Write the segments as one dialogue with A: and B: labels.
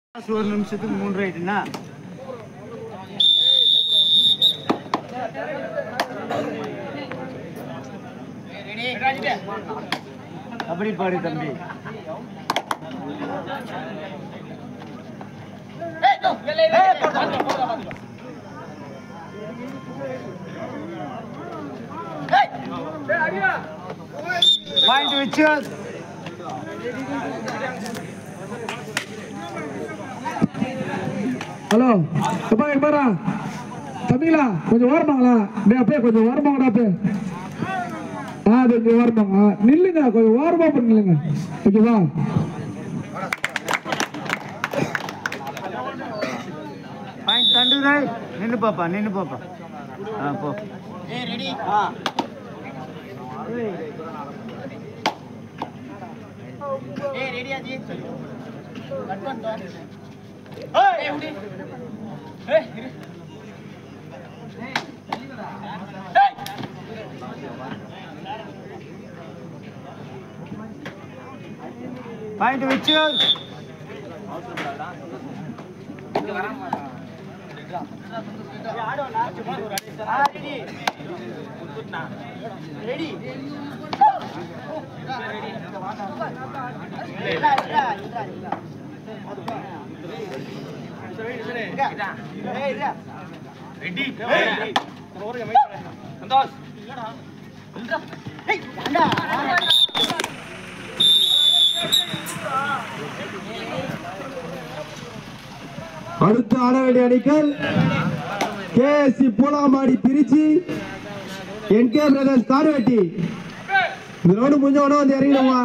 A: ஒரு நிமிஷத்துக்கு மூணு ரைட்டுனா அப்படி பாடு தம்பி பாயிண்ட் வச்சு
B: ஹலோ எப்பா இங்க பாரா தமிழா கொஞ்சம் ஓரமாங்களா டேய் அப்படியே கொஞ்சம் ஓரமாங்கடா அப்படியே ஆ அது கொஞ்சம் ஓரமாங்க ஆ, நில்லுங்க கொஞ்சம் ஓரமா போய் நில்லுங்க ஓகேவா
A: பாயிண்ட் தண்டுரை நின்னு பாப்பா நின்னு பாப்பா ஆ போ ஆ பாயிண்ட் வச்சு
C: அடுத்து ஆட வேண்டிய அணிகள் KSC Poolamadi Trichy NK brothers Kaduvetti இந்த ரவுண்டு முடிஞ்ச உடனே வந்து இறங்கிடுமா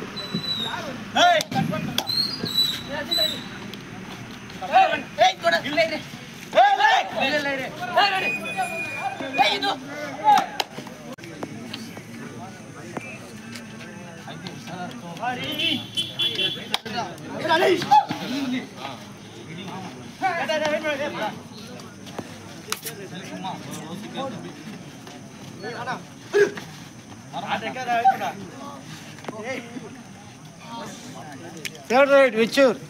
A: தேர்ட் ரைட் வச்சூர்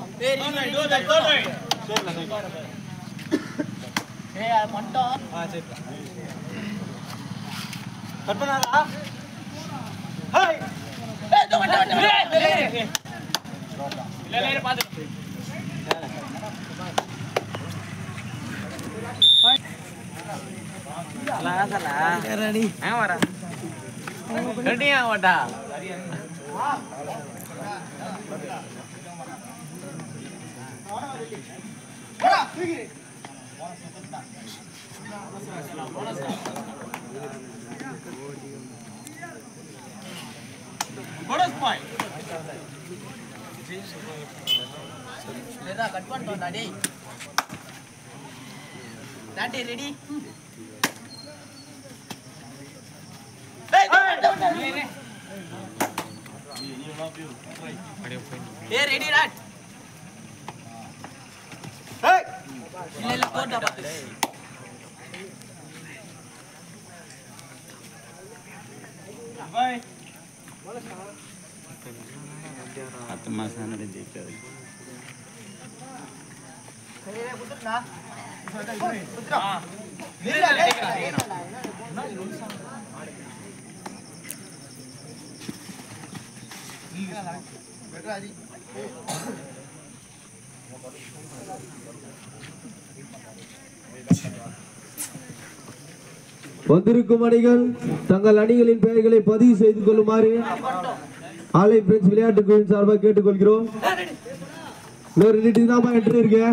D: பத்து மாசம் ஜெயிக்காது
C: வந்திருக்கும் அணிகள் தங்கள் அணிகளின் பெயர்களை பதிவு செய்து கொள்ளுமாறு ஆலை பிரெஞ்சு விளையாட்டு குழுவின் சார்பாக கேட்டுக்கொள்கிறோம் இன்னொரு ரெண்டு தான் என்ட்ரி இருக்கு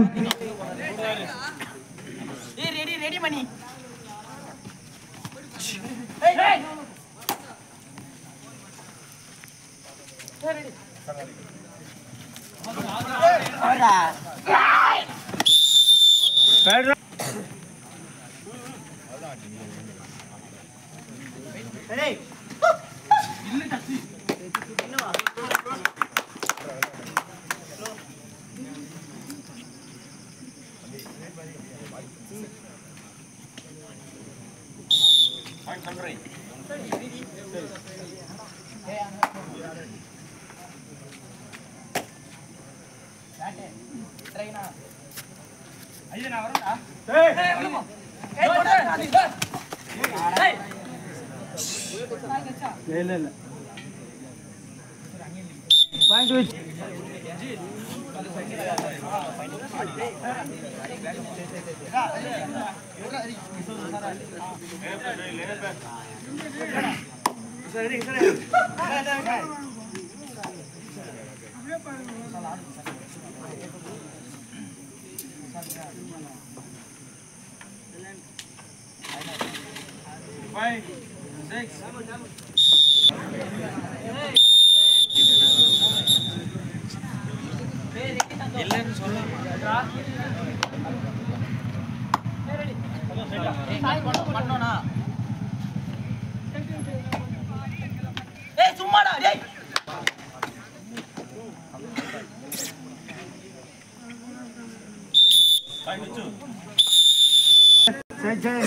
A: இல்ல இல்ல பாயிண்ட் வச்சு சரி சரி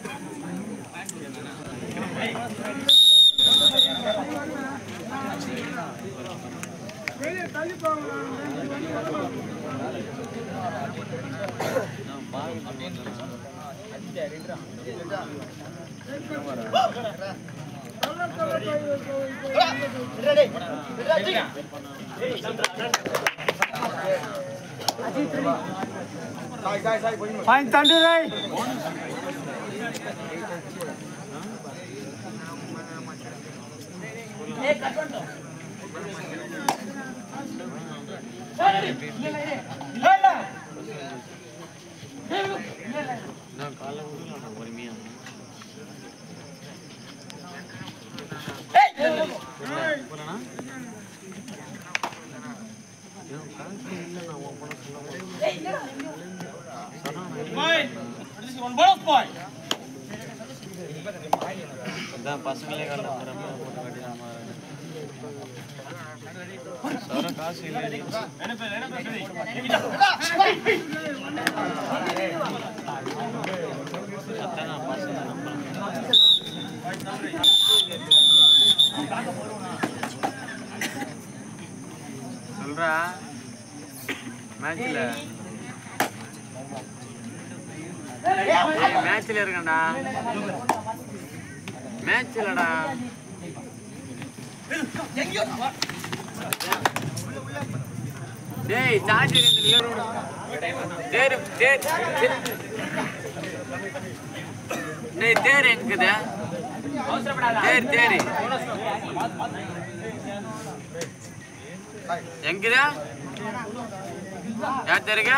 A: பாயிண்ட் தண்டு ராய்
D: அதான் பசங்களே காலைல வரப்ப போட்டு கட்டிடாம சர காசு இல்லை அதான் பசங்க நம்புறேன் சொல்றா மேட்ச்ல மேட்ச்ல இருக்கேன்டா மேட்ச் இல்லடா டேய் சார்ஜர் இந்த தேர் தேர் டேய் தேர் எங்குது தேர் தேர் எங்குதா யார் தேருங்க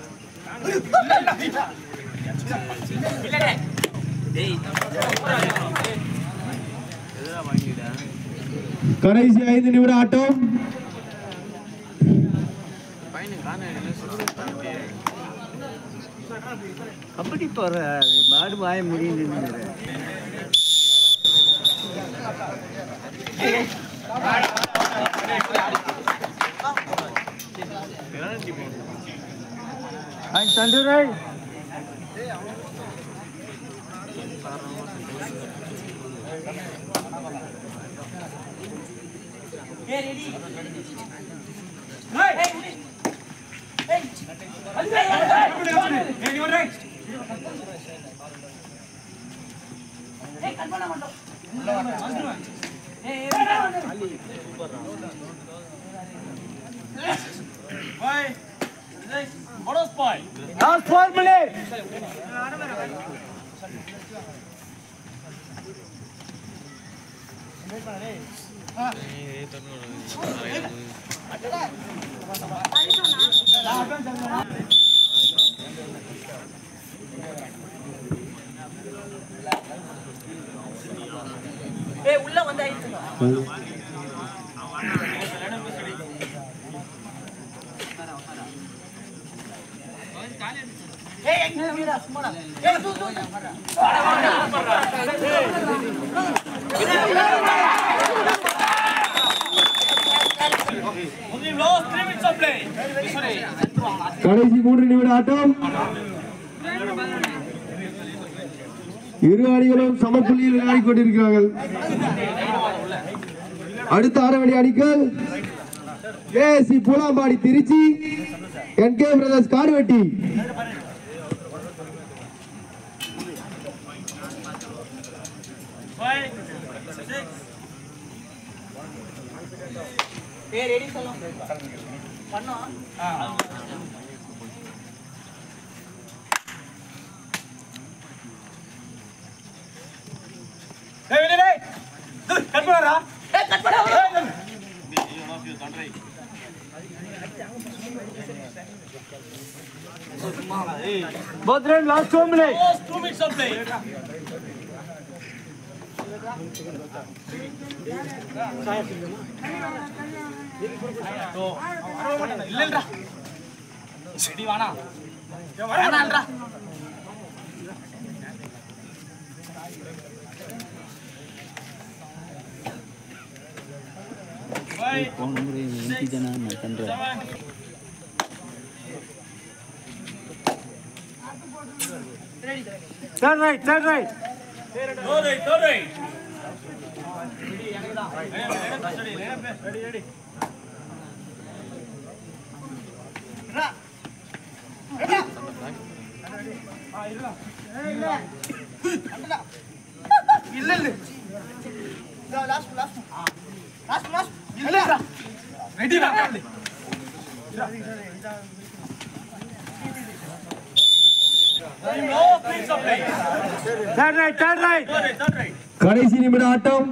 D: எதுடா வாங்கிட்டேன்
C: கடைசி ஐந்து நிமிட ஆட்டம்
D: பையனுக்கு காண
A: கபடி போற மாடு வாய முடியும்
D: பெனால்டி போடணும்
A: பாயிண்ட் தண்டு ராய் லாஸ்ட் ஃபோர் மினிட்
C: கடைசி மூன்று நிமிட ஆட்டம் இரு அணிகளும் சமப்புள்ளியில் விளையாடிக் கொண்டிருக்கிறார்கள் அடுத்த ஆரவடி அணிகள் ASC Poolambadi Trichy NK brothers Kaduvetti
A: Both round last two minutes. Third right, third right. Third right, third right.
C: கடைசி நிமிட ஆட்டம்